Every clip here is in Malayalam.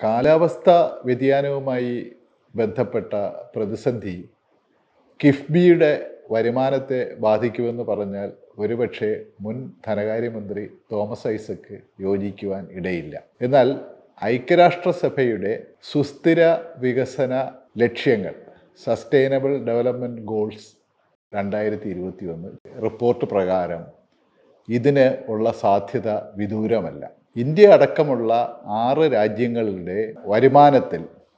കാലാവസ്ഥാ വ്യതിയാനവുമായി ബന്ധപ്പെട്ട പ്രതിസന്ധി കിഫ്ബിയുടെ വരുമാനത്തെ ബാധിക്കുമെന്ന് പറഞ്ഞാൽ ഒരുപക്ഷെ മുൻ ധനകാര്യമന്ത്രി തോമസ് ഐസക്ക് യോജിക്കുവാൻ ഇടയില്ല എന്നാൽ ഐക്യരാഷ്ട്രസഭയുടെ സുസ്ഥിര വികസന ലക്ഷ്യങ്ങൾ സസ്റ്റൈനബിൾ ഡെവലപ്മെൻറ്റ് ഗോൾസ് രണ്ടായിരത്തി ഇരുപത്തി ഒന്ന് റിപ്പോർട്ട് പ്രകാരം ഇതിന് ഉള്ള സാധ്യത വിദൂരമല്ല ഇന്ത്യ അടക്കമുള്ള ആറ് രാജ്യങ്ങളുടെ വരുമാനത്തിൽ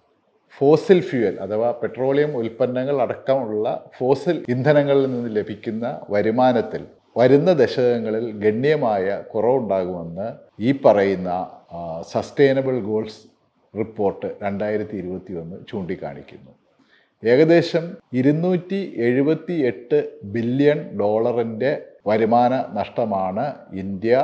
ഫോസിൽ ഫ്യൂവൽ അഥവാ പെട്രോളിയം ഉൽപ്പന്നങ്ങൾ അടക്കമുള്ള ഫോസിൽ ഇന്ധനങ്ങളിൽ നിന്ന് ലഭിക്കുന്ന വരുമാനത്തിൽ വരുന്ന ദശകങ്ങളിൽ ഗണ്യമായ കുറവുണ്ടാകുമെന്ന് ഈ പറയുന്ന സസ്റ്റൈനബിൾ ഗോൾസ് റിപ്പോർട്ട് രണ്ടായിരത്തി ഇരുപത്തി ഒന്ന് ചൂണ്ടിക്കാണിക്കുന്നു ഏകദേശം ഇരുന്നൂറ്റി എഴുപത്തി എട്ട് ബില്യൺ ഡോളറിൻ്റെ വരുമാന നഷ്ടമാണ് India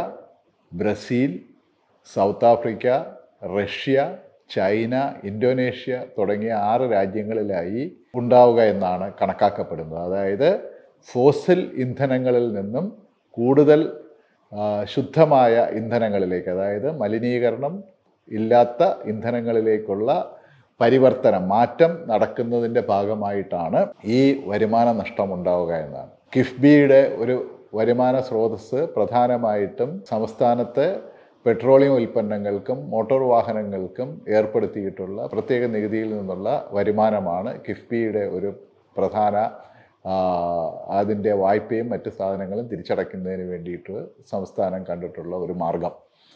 Brazil South Africa Russia China Indonesia തുടങ്ങിയ ആറ് രാജ്യങ്ങളിലായി ഉണ്ടാവുക എന്നാണ് കണക്കാക്കപ്പെടുന്നത് അതായത് ഫോസിൽ ഇന്ധനങ്ങളിൽ നിന്നും കൂടുതൽ ആ, ശുദ്ധമായ ഇന്ധനങ്ങളിലേക്ക് അതായത് മലിനീകരണം ഇല്ലാത്ത ഇന്ധനങ്ങളിലേക്കുള്ള പരിവർത്തനം മാറ്റം നടക്കുന്നതിൻ്റെ ഭാഗമായിട്ടാണ് ഈ വരുമാന നഷ്ടം ഉണ്ടാവുക എന്നാണ് കിഫ്ബിയുടെ ഒരു വരുമാന സ്രോതസ്സ് പ്രധാനമായിട്ടും സംസ്ഥാനത്തെ പെട്രോളിയം ഉൽപ്പന്നങ്ങൾക്കും മോട്ടോർ വാഹനങ്ങൾക്കും ഏർപ്പെടുത്തിയിട്ടുള്ള പ്രത്യേക നികുതിയിൽ നിന്നുള്ള വരുമാനമാണ് കിഫ്ബിയുടെ ഒരു പ്രധാന ആ, അതിൻ്റെ വായ്പയും മറ്റ് സാധനങ്ങളും തിരിച്ചടയ്ക്കുന്നതിന് വേണ്ടിയിട്ട് സംസ്ഥാനം കണ്ടിട്ടുള്ള ഒരു മാർഗം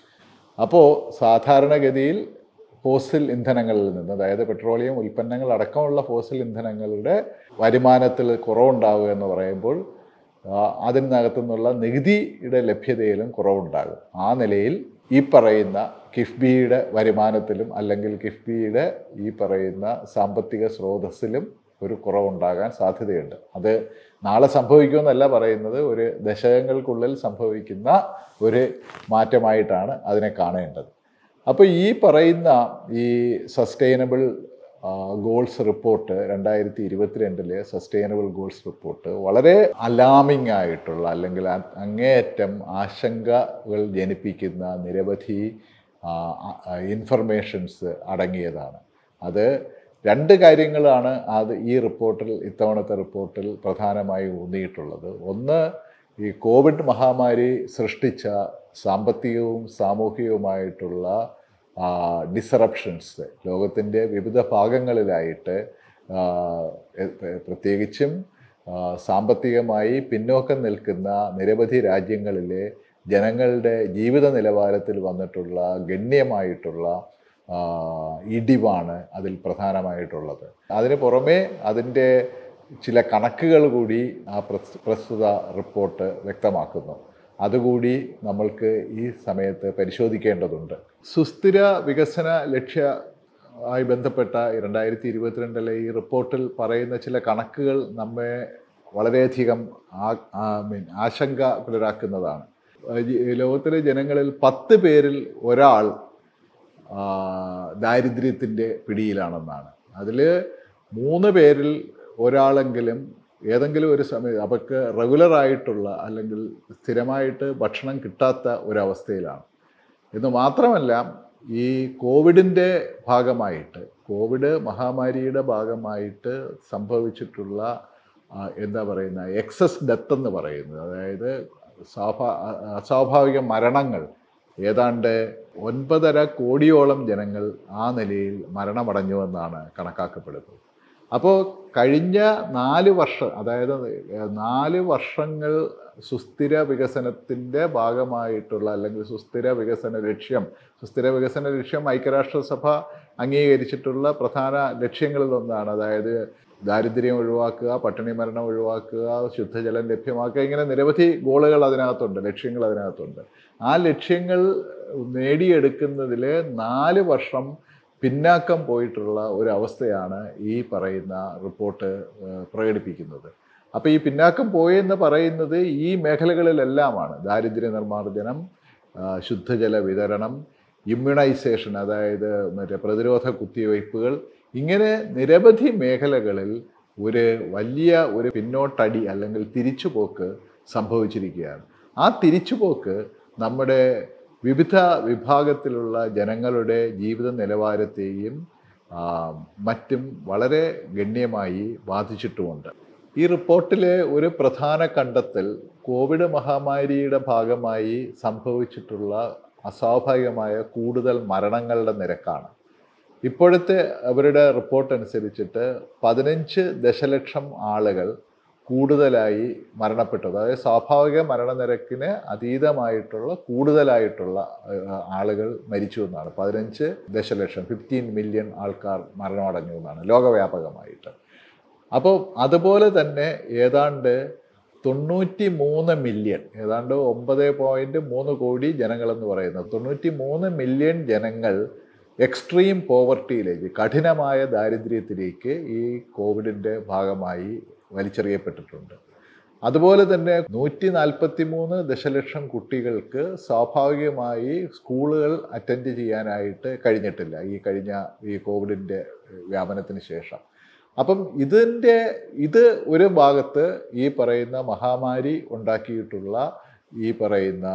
അപ്പോൾ സാധാരണഗതിയിൽ ഫോസിൽ ഇന്ധനങ്ങളിൽ നിന്ന് അതായത് പെട്രോളിയം ഉൽപ്പന്നങ്ങൾ അടക്കമുള്ള ഫോസിൽ ഇന്ധനങ്ങളുടെ വരുമാനത്തിൽ കുറവുണ്ടാവുക എന്ന് പറയുമ്പോൾ ആ, അതിനകത്തു നിന്നുള്ള നികുതിയുടെ ലഭ്യതയിലും കുറവുണ്ടാകും ആ നിലയിൽ ഈ പറയുന്ന കിഫ്ബിയുടെ വരുമാനത്തിലും അല്ലെങ്കിൽ കിഫ്ബിയുടെ ഈ പറയുന്ന സാമ്പത്തിക സ്രോതസ്സിലും ഒരു കുറവുണ്ടാകാൻ സാധ്യതയുണ്ട് അത് നാളെ സംഭവിക്കുമെന്നല്ല പറയുന്നത് ഒരു ദശകങ്ങൾക്കുള്ളിൽ സംഭവിക്കുന്ന ഒരു മാറ്റമായിട്ടാണ് അതിനെ കാണേണ്ടത് അപ്പോൾ ഈ പറയുന്ന ഈ സസ്റ്റൈനബിൾ ഗോൾസ് റിപ്പോർട്ട് രണ്ടായിരത്തി ഇരുപത്തിരണ്ടിലെ സസ്റ്റൈനബിൾ ഗോൾസ് റിപ്പോർട്ട് വളരെ അലാമിംഗ് ആയിട്ടുള്ള അല്ലെങ്കിൽ അ- അങ്ങേയറ്റം ആശങ്കകൾ ജനിപ്പിക്കുന്ന നിരവധി ഇൻഫർമേഷൻസ് അടങ്ങിയതാണ് അത് രണ്ട് കാര്യങ്ങളാണ് അത് ഈ റിപ്പോർട്ടിൽ ഇത്തവണത്തെ റിപ്പോർട്ടിൽ പ്രധാനമായി ഊന്നിയിട്ടുള്ളത് ഒന്ന് ഈ കോവിഡ് മഹാമാരി സൃഷ്ടിച്ച സാമ്പത്തികവും സാമൂഹികവുമായിട്ടുള്ള ഡിസറപ്ഷൻസ് ലോകത്തിൻ്റെ വിവിധ ഭാഗങ്ങളിലായിട്ട് ആ, എ- എ- പ്രത്യേകിച്ചും ആ, സാമ്പത്തികമായി പിന്നോക്കം നിൽക്കുന്ന നിരവധി രാജ്യങ്ങളിലെ ജനങ്ങളുടെ ജീവിത നിലവാരത്തിൽ വന്നിട്ടുള്ള ഗണ്യമായിട്ടുള്ള ആ, ഇടിവാണ് അതിൽ പ്രധാനമായിട്ടുള്ളത് അതിന് പുറമെ അതിൻ്റെ ചില കണക്കുകൾ കൂടി ആ പ്രസ്- പ്രസ്തുത റിപ്പോർട്ട് വ്യക്തമാക്കുന്നു അതുകൂടി നമ്മൾക്ക് ഈ സമയത്ത് പരിശോധിക്കേണ്ടതുണ്ട് സുസ്ഥിര വികസന ലക്ഷ്യ ആയി ബന്ധപ്പെട്ട രണ്ടായിരത്തി ഇരുപത്തിരണ്ടിലെ ഈ റിപ്പോർട്ടിൽ പറയുന്ന ചില കണക്കുകൾ നമ്മെ വളരെയധികം ആ- ആ മീൻ ആശങ്കകുലരാക്കുന്നതാണ് ഈ ലോകത്തിലെ ജനങ്ങളിൽ പത്ത് പേരിൽ ഒരാൾ ആ, ദാരിദ്ര്യത്തിൻ്റെ പിടിയിലാണെന്നാണ് അതിൽ മൂന്ന് പേരിൽ ഒരാളെങ്കിലും ഏതെങ്കിലും ഒരു സമയത്ത് അവർക്ക് റെഗുലറായിട്ടുള്ള അല്ലെങ്കിൽ സ്ഥിരമായിട്ട് ഭക്ഷണം കിട്ടാത്ത ഒരവസ്ഥയിലാണ് എന്ന് മാത്രമല്ല ഈ കോവിഡിൻ്റെ ഭാഗമായിട്ട് കോവിഡ് മഹാമാരിയുടെ ഭാഗമായിട്ട് സംഭവിച്ചിട്ടുള്ള ആ, എന്താ പറയുന്ന എക്സസ് ഡെത്ത് എന്ന് പറയുന്നത് അതായത് സ്വാഭാ അസ്വാഭാവിക മരണങ്ങൾ ഏതാണ്ട് ഒൻപതര കോടിയോളം ജനങ്ങൾ ആ നിലയിൽ മരണമടഞ്ഞുവെന്നാണ് കണക്കാക്കപ്പെടുന്നത് അപ്പോൾ കഴിഞ്ഞ നാല് വർഷം അതായത് നാല് വർഷങ്ങൾ സുസ്ഥിര വികസനത്തിൻ്റെ ഭാഗമായിട്ടുള്ള അല്ലെങ്കിൽ സുസ്ഥിര വികസന ലക്ഷ്യം സുസ്ഥിര വികസന ലക്ഷ്യം ഐക്യരാഷ്ട്രസഭ അംഗീകരിച്ചിട്ടുള്ള പ്രധാന ലക്ഷ്യങ്ങളിൽ ഒന്നാണ് അതായത് ദാരിദ്ര്യം ഒഴിവാക്കുക പട്ടിണി മരണം ഒഴിവാക്കുക ശുദ്ധജലം ലഭ്യമാക്കുക ഇങ്ങനെ നിരവധി ഗോളുകൾ അതിനകത്തുണ്ട് ലക്ഷ്യങ്ങൾ അതിനകത്തുണ്ട് ആ ലക്ഷ്യങ്ങൾ നേടിയെടുക്കുന്നതിൽ നാല് വർഷം പിന്നാക്കം പോയിട്ടുള്ള ഒരു അവസ്ഥയാണ് ഈ പറയുന്ന റിപ്പോർട്ട് ഏഹ്, പ്രകടിപ്പിക്കുന്നത് അപ്പോൾ ഈ പിന്നാക്കം പോയെന്ന് പറയുന്നത് ഈ മേഖലകളിലെല്ലാമാണ് ദാരിദ്ര്യ നിർമ്മാർജ്ജനം ആ, ശുദ്ധജല വിതരണം ഇമ്മ്യൂണൈസേഷൻ അതായത് മറ്റേ പ്രതിരോധ കുത്തിവയ്പ്പുകൾ ഇങ്ങനെ നിരവധി മേഖലകളിൽ ഒരു വലിയ ഒരു പിന്നോട്ടടി അല്ലെങ്കിൽ തിരിച്ചുപോക്ക് സംഭവിച്ചിരിക്കുകയാണ് ആ തിരിച്ചുപോക്ക് നമ്മുടെ വിവിധ വിഭാഗത്തിലുള്ള ജനങ്ങളുടെ ജീവിത നിലവാരത്തെയും ആ, മറ്റും വളരെ ഗണ്യമായി ബാധിച്ചിട്ടുമുണ്ട് ഈ റിപ്പോർട്ടിലെ ഒരു പ്രധാന കണ്ടെത്തൽ കോവിഡ് മഹാമാരിയുടെ ഭാഗമായി സംഭവിച്ചിട്ടുള്ള അസ്വാഭാവികമായ കൂടുതൽ മരണങ്ങളുടെ നിരക്കാണ് ഇപ്പോഴത്തെ അവരുടെ റിപ്പോർട്ട് അനുസരിച്ചിട്ട് പതിനഞ്ച് ദശലക്ഷം ആളുകൾ കൂടുതലായി മരണപ്പെട്ടു അതായത് സ്വാഭാവിക മരണനിരക്കിന് അതീതമായിട്ടുള്ള കൂടുതലായിട്ടുള്ള ഏഹ്, ആളുകൾ മരിച്ചു എന്നാണ് പതിനഞ്ച് ദശലക്ഷം ഫിഫ്റ്റീൻ മില്യൺ ആൾക്കാർ മരണമടഞ്ഞു എന്നാണ് ലോകവ്യാപകമായിട്ട് അപ്പോൾ അതുപോലെ തന്നെ ഏതാണ്ട് തൊണ്ണൂറ്റി മൂന്ന് മില്യൺ ഏതാണ്ട് ഒമ്പത് പോയിന്റ് മൂന്ന് കോടി ജനങ്ങളെന്ന് പറയുന്നത് തൊണ്ണൂറ്റി മൂന്ന് മില്യൺ ജനങ്ങൾ എക്സ്ട്രീം പോവർട്ടിയിലേക്ക് കഠിനമായ ദാരിദ്ര്യത്തിലേക്ക് ഈ കോവിഡിൻ്റെ ഭാഗമായി വലിച്ചെറിയപ്പെട്ടിട്ടുണ്ട് അതുപോലെ തന്നെ നൂറ്റി നാൽപ്പത്തി മൂന്ന് ദശലക്ഷം കുട്ടികൾക്ക് സ്വാഭാവികമായി സ്കൂളുകൾ അറ്റൻഡ് ചെയ്യാനായിട്ട് കഴിഞ്ഞിട്ടില്ല ഈ കഴിഞ്ഞ ഈ കോവിഡിൻ്റെ വ്യാപനത്തിന് ശേഷം അപ്പം ഇതിൻ്റെ ഇത് ഒരു ഭാഗത്ത് ഈ പറയുന്ന മഹാമാരി ഉണ്ടാക്കിയിട്ടുള്ള ഈ പറയുന്ന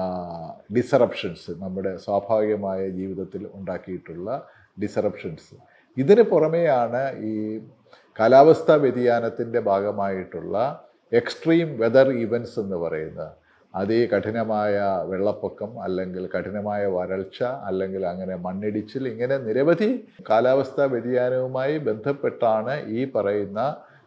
ഡിസറപ്ഷൻസ് നമ്മുടെ സ്വാഭാവികമായ ജീവിതത്തിൽ ഉണ്ടാക്കിയിട്ടുള്ള ഡിസറപ്ഷൻസ് ഇതിന് പുറമെയാണ് ഈ കാലാവസ്ഥാ വ്യതിയാനത്തിൻ്റെ ഭാഗമായിട്ടുള്ള എക്സ്ട്രീം വെതർ ഇവൻറ്റ്സ് എന്ന് പറയുന്നത് അത് ഈ കഠിനമായ വെള്ളപ്പൊക്കം അല്ലെങ്കിൽ കഠിനമായ വരൾച്ച അല്ലെങ്കിൽ അങ്ങനെ മണ്ണിടിച്ചിൽ ഇങ്ങനെ നിരവധി കാലാവസ്ഥാ വ്യതിയാനവുമായി ബന്ധപ്പെട്ടാണ് ഈ പറയുന്ന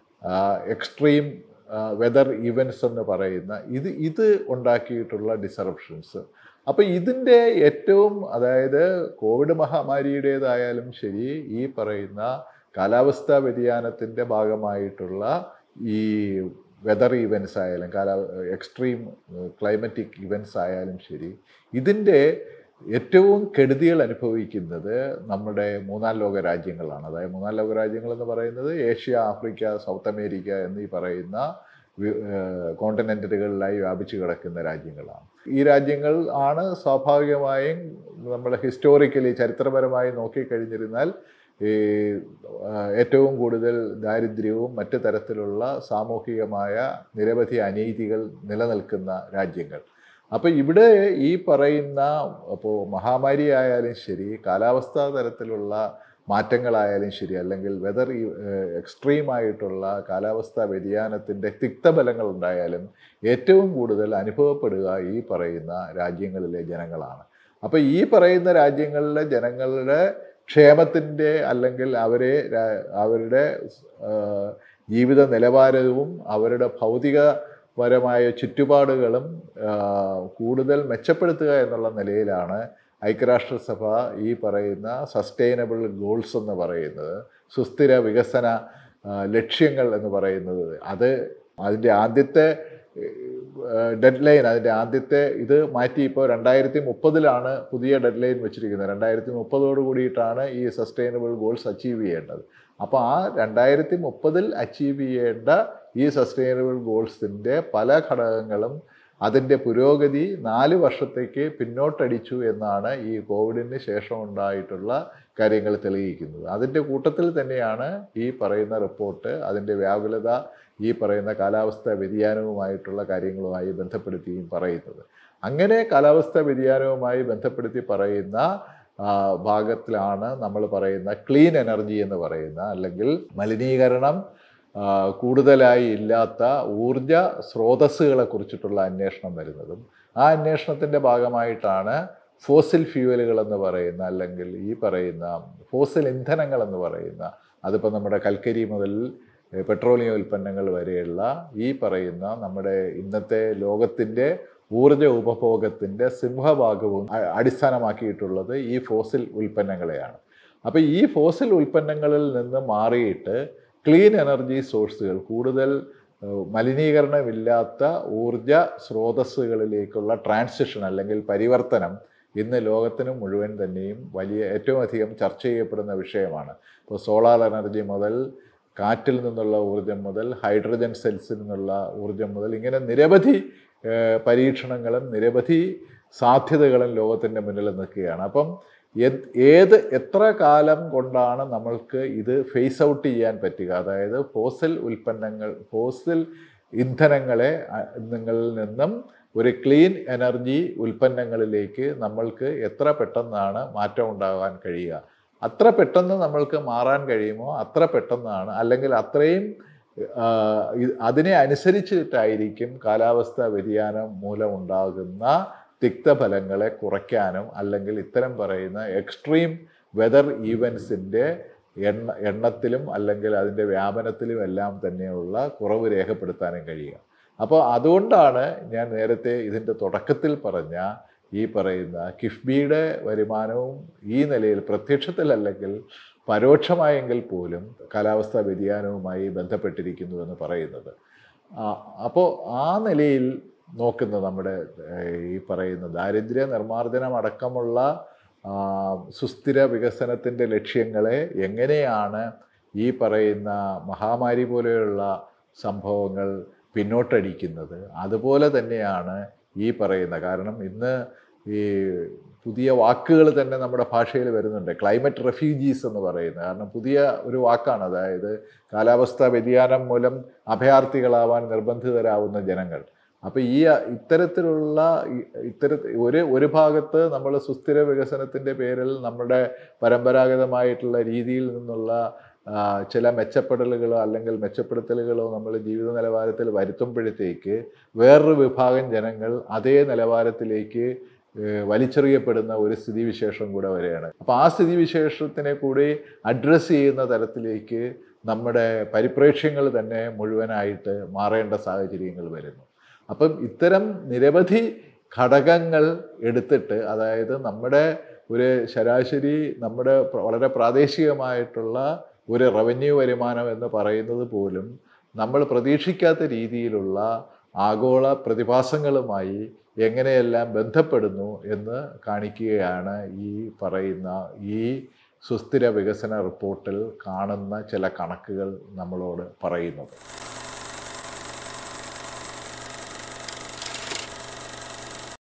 എക്സ്ട്രീം വെതർ ഇവൻറ്റ്സ് എന്ന് പറയുന്ന ഇത് ഇത് ഉണ്ടാക്കിയിട്ടുള്ള ഡിസറപ്ഷൻസ് അപ്പോൾ ഇതിൻ്റെ ഏറ്റവും അതായത് കോവിഡ് മഹാമാരിയുടേതായാലും ശരി ഈ പറയുന്ന കാലാവസ്ഥാ വ്യതിയാനത്തിൻ്റെ ഭാഗമായിട്ടുള്ള ഈ വെതർ ഈവൻസ് ആയാലും കാലാ എക്സ്ട്രീം ക്ലൈമറ്റിക് ഇവൻസ് ആയാലും ശരി ഇതിൻ്റെ ഏറ്റവും കെടുതികൾ അനുഭവിക്കുന്നത് നമ്മുടെ മൂന്നാം ലോക രാജ്യങ്ങളാണ് അതായത് മൂന്നാം ലോക രാജ്യങ്ങൾ എന്ന് പറയുന്നത് ഏഷ്യ ആഫ്രിക്ക സൗത്ത് അമേരിക്ക എന്നീ പറയുന്ന കോണ്ടിനെൻറ്റുകളിലായി വ്യാപിച്ചു കിടക്കുന്ന രാജ്യങ്ങളാണ് ഈ രാജ്യങ്ങൾ ആണ് സ്വാഭാവികമായും നമ്മൾ ഹിസ്റ്റോറിക്കലി ചരിത്രപരമായി നോക്കിക്കഴിഞ്ഞിരുന്നാൽ ഈ ആ, ഏറ്റവും കൂടുതൽ ദാരിദ്ര്യവും മറ്റു തരത്തിലുള്ള സാമൂഹികമായ നിരവധി അനീതികൾ നിലനിൽക്കുന്ന രാജ്യങ്ങൾ അപ്പോൾ ഇവിടെ ഈ പറയുന്ന അപ്പോൾ മഹാമാരി ആയാലും ശരി കാലാവസ്ഥാ തരത്തിലുള്ള മാറ്റങ്ങളായാലും ശരി അല്ലെങ്കിൽ വെതർ എക്സ്ട്രീം ആയിട്ടുള്ള കാലാവസ്ഥാ വ്യതിയാനത്തിൻ്റെ തിക്തഫലങ്ങൾ ഉണ്ടായാലും ഏറ്റവും കൂടുതൽ അനുഭവപ്പെടുക ഈ പറയുന്ന രാജ്യങ്ങളിലെ ജനങ്ങളാണ് അപ്പോൾ ഈ പറയുന്ന രാജ്യങ്ങളിലെ ജനങ്ങളുടെ ക്ഷേമത്തിൻ്റെ അല്ലെങ്കിൽ അവരെ രാ- അവരുടെ ആ, ജീവിത നിലവാരവും അവരുടെ ഭൗതികപരമായ ചുറ്റുപാടുകളും ആ, കൂടുതൽ മെച്ചപ്പെടുത്തുക എന്നുള്ള നിലയിലാണ് ഐക്യരാഷ്ട്രസഭ ഈ പറയുന്ന സസ്റ്റൈനബിൾ ഗോൾസ് എന്ന് പറയുന്നത് സുസ്ഥിര വികസന ആ, ലക്ഷ്യങ്ങൾ എന്ന് പറയുന്നത് അത് അതിൻ്റെ ആദ്യത്തെ ഡെഡ് ലൈൻ അതിൻ്റെ ആദ്യത്തെ ഇത് മാറ്റി ഇപ്പോൾ രണ്ടായിരത്തി മുപ്പതിലാണ് പുതിയ ഡെഡ് ലൈൻ വെച്ചിരിക്കുന്നത് രണ്ടായിരത്തി മുപ്പതോട് കൂടിയിട്ടാണ് ഈ സസ്റ്റൈനബിൾ ഗോൾസ് അച്ചീവ് ചെയ്യേണ്ടത് അപ്പോൾ ആ രണ്ടായിരത്തി മുപ്പതിൽ അച്ചീവ് ചെയ്യേണ്ട ഈ സസ്റ്റൈനബിൾ ഗോൾസിൻ്റെ പല ഘടകങ്ങളും അതിൻ്റെ പുരോഗതി നാല് വർഷത്തേക്ക് പിന്നോട്ടടിച്ചു എന്നാണ് ഈ കോവിഡിന് ശേഷം ഉണ്ടായിട്ടുള്ള കാര്യങ്ങൾ തെളിയിക്കുന്നത് അതിൻ്റെ കൂട്ടത്തിൽ തന്നെയാണ് ഈ പറയുന്ന റിപ്പോർട്ട് അതിൻ്റെ വ്യാകുലത ഈ പറയുന്ന കാലാവസ്ഥാ വ്യതിയാനവുമായിട്ടുള്ള കാര്യങ്ങളുമായി ബന്ധപ്പെടുത്തിയും പറയുന്നത് അങ്ങനെ കാലാവസ്ഥാ വ്യതിയാനവുമായി ബന്ധപ്പെടുത്തി പറയുന്ന ആ, ഭാഗത്തിലാണ് നമ്മൾ പറയുന്ന ക്ലീൻ എനർജി എന്ന് പറയുന്ന അല്ലെങ്കിൽ മലിനീകരണം ആ, കൂടുതലായി ഇല്ലാത്ത ഊർജ സ്രോതസ്സുകളെ കുറിച്ചിട്ടുള്ള അന്വേഷണം വരുന്നതും ആ അന്വേഷണത്തിൻ്റെ ഭാഗമായിട്ടാണ് ഫോസിൽ ഫ്യൂവലുകൾ എന്ന് പറയുന്ന അല്ലെങ്കിൽ ഈ പറയുന്ന ഫോസിൽ ഇന്ധനങ്ങൾ എന്ന് പറയുന്ന അതിപ്പോൾ നമ്മുടെ കൽക്കരി മുതൽ ഏഹ്, പെട്രോളിയം ഉൽപ്പന്നങ്ങൾ വരെയുള്ള ഈ പറയുന്ന നമ്മുടെ ഇന്നത്തെ ലോകത്തിൻ്റെ ഊർജ ഉപഭോഗത്തിൻ്റെ സിംഹഭാഗവും അ- അടിസ്ഥാനമാക്കിയിട്ടുള്ളത് ഈ ഫോസിൽ ഉൽപ്പന്നങ്ങളെയാണ് അപ്പോൾ ഈ ഫോസിൽ ഉൽപ്പന്നങ്ങളിൽ നിന്ന് മാറിയിട്ട് ക്ലീൻ എനർജി സോഴ്സുകൾ കൂടുതൽ ഏഹ്, മലിനീകരണമില്ലാത്ത ഊർജ സ്രോതസ്സുകളിലേക്കുള്ള ട്രാൻസിഷൻ അല്ലെങ്കിൽ പരിവർത്തനം ഇന്ന് ലോകത്തിന് മുഴുവൻ തന്നെയും വലിയ ഏറ്റവും അധികം ചർച്ച ചെയ്യപ്പെടുന്ന വിഷയമാണ് ഇപ്പോൾ സോളാർ എനർജി മുതൽ കാറ്റിൽ നിന്നുള്ള ഊർജം മുതൽ ഹൈഡ്രജൻ സെൽസിൽ നിന്നുള്ള ഊർജം മുതൽ ഇങ്ങനെ നിരവധി ഏഹ്, പരീക്ഷണങ്ങളും നിരവധി സാധ്യതകളും ലോകത്തിൻ്റെ മുന്നിൽ നിൽക്കുകയാണ് അപ്പം എത്- ഏത് എത്ര കാലം കൊണ്ടാണ് നമ്മൾക്ക് ഇത് ഫേസ് ഔട്ട് ചെയ്യാൻ പറ്റുക അതായത് ഫോസിൽ ഉൽപ്പന്നങ്ങൾ ഫോസിൽ ഇന്ധനങ്ങളെ അ- നിങ്ങളിൽ നിന്നും ഒരു ക്ലീൻ എനർജി ഉൽപ്പന്നങ്ങളിലേക്ക് നമ്മൾക്ക് എത്ര പെട്ടെന്നാണ് മാറ്റം ഉണ്ടാകാൻ കഴിയുക അത്ര പെട്ടെന്ന് നമ്മൾക്ക് മാറാൻ കഴിയുമോ അത്ര പെട്ടെന്നാണ് അല്ലെങ്കിൽ അത്രയും ആ, ഇ- അതിനെ അനുസരിച്ചിട്ടായിരിക്കും കാലാവസ്ഥാ വ്യതിയാനം മൂലമുണ്ടാകുന്ന തിക്തഫലങ്ങളെ കുറയ്ക്കാനും അല്ലെങ്കിൽ ഇത്തരം പറയുന്ന എക്സ്ട്രീം വെതർ ഈവൻസിൻ്റെ എണ്ണ എണ്ണത്തിലും അല്ലെങ്കിൽ അതിൻ്റെ വ്യാപനത്തിലും എല്ലാം തന്നെയുള്ള കുറവ് രേഖപ്പെടുത്താനും കഴിയുക അപ്പോൾ അതുകൊണ്ടാണ് ഞാൻ നേരത്തെ ഇതിൻ്റെ തുടക്കത്തിൽ പറഞ്ഞ ഈ പറയുന്ന കിഫ്ബിയുടെ വരുമാനവും ഈ നിലയിൽ പ്രത്യക്ഷത്തിലല്ലെങ്കിൽ പരോക്ഷമായെങ്കിൽ പോലും കാലാവസ്ഥാ വ്യതിയാനവുമായി ബന്ധപ്പെട്ടിരിക്കുന്നു എന്ന് പറയുന്നത് അപ്പോൾ ആ നിലയിൽ നോക്കുന്ന നമ്മുടെ ഏഹ്, ഈ പറയുന്ന ദാരിദ്ര്യ നിർമ്മാർജ്ജനം അടക്കമുള്ള ആ, സുസ്ഥിര വികസനത്തിൻ്റെ ലക്ഷ്യങ്ങളെ എങ്ങനെയാണ് ഈ പറയുന്ന മഹാമാരി പോലെയുള്ള സംഭവങ്ങൾ പിന്നോട്ടടിക്കുന്നത് അതുപോലെ തന്നെയാണ് ഈ പറയുന്ന കാരണം ഇന്ന് ഈ പുതിയ വാക്കുകൾ തന്നെ നമ്മുടെ ഭാഷയിൽ വരുന്നുണ്ട് ക്ലൈമറ്റ് റെഫ്യൂജീസ് എന്ന് പറയുന്നത് കാരണം പുതിയ ഒരു വാക്കാണ് അതായത് കാലാവസ്ഥാ വ്യതിയാനം മൂലം അഭയാർത്ഥികളാവാൻ നിർബന്ധിതരാവുന്ന ജനങ്ങൾ അപ്പോൾ ഈ ഇത്തരത്തിലുള്ള ഈ- ഇത്തര ഒരു ഒരു ഭാഗത്ത് നമ്മൾ സുസ്ഥിര വികസനത്തിൻ്റെ പേരിൽ നമ്മുടെ പരമ്പരാഗതമായിട്ടുള്ള രീതിയിൽ നിന്നുള്ള ആ, ചില മെച്ചപ്പെടലുകളോ അല്ലെങ്കിൽ മെച്ചപ്പെടുത്തലുകളോ നമ്മൾ ജീവിത നിലവാരത്തിൽ വരുത്തുമ്പോഴത്തേക്ക് വേറൊരു വിഭാഗം ജനങ്ങൾ അതേ നിലവാരത്തിലേക്ക് ഏഹ്, വലിച്ചെറിയപ്പെടുന്ന ഒരു സ്ഥിതിവിശേഷം കൂടെ വരികയാണ് അപ്പോൾ ആ സ്ഥിതിവിശേഷത്തിനെ കൂടി അഡ്രസ്സ് ചെയ്യുന്ന തരത്തിലേക്ക് നമ്മുടെ പരിപ്രേക്ഷ്യങ്ങൾ തന്നെ മുഴുവനായിട്ട് മാറേണ്ട സാഹചര്യങ്ങൾ വരുന്നു അപ്പം ഇത്തരം നിരവധി ഘടകങ്ങൾ എടുത്തിട്ട് അതായത് നമ്മുടെ ഒരു ശരാശരി നമ്മുടെ പ്ര- വളരെ പ്രാദേശികമായിട്ടുള്ള ഒരു റവന്യൂ വരുമാനം എന്ന് പറയുന്നത് പോലും നമ്മൾ പ്രതീക്ഷിക്കാത്ത രീതിയിലുള്ള ആഗോള പ്രതിഭാസങ്ങളുമായി എങ്ങനെയെല്ലാം ബന്ധപ്പെടുന്നു എന്ന് കാണിക്കുകയാണ് ഈ പറയുന്ന ഈ സുസ്ഥിര വികസന റിപ്പോർട്ടിൽ കാണുന്ന ചില കണക്കുകൾ നമ്മളോട് പറയുന്നത്